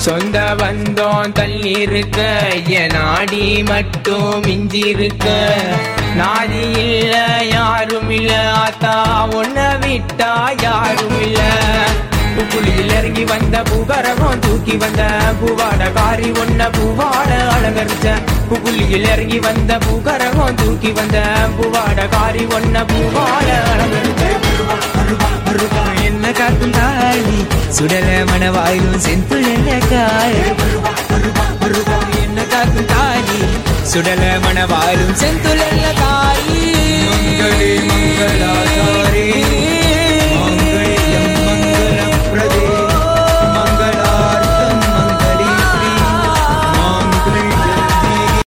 சொந்த பந்தம் தள்ளி இருக்க என் நாடி மட்டும் மிஞ்சி இருக்க நாதி இல்ல யாரும் இல்ல ஆத்தா உன்னை விட்டா யாரும் இல்ல புலியில் இறங்கி வந்த பூகரகம் தூக்கி வந்த பூவாட காரி ஒன்ன பூவாட அலங்கரிச்ச புலியில் இறங்கி வந்த பூகரகம் தூக்கி வந்த பூவாட காரி ஒன்ன பூவாட அலங்கரிச்ச என்ன காக்கும் தாலி சுடல மணவாயிலும் செந்துள்ள காய் என்ன காக்கும் தாலி சுடல மணவாயிலும் செந்துள்ள காய்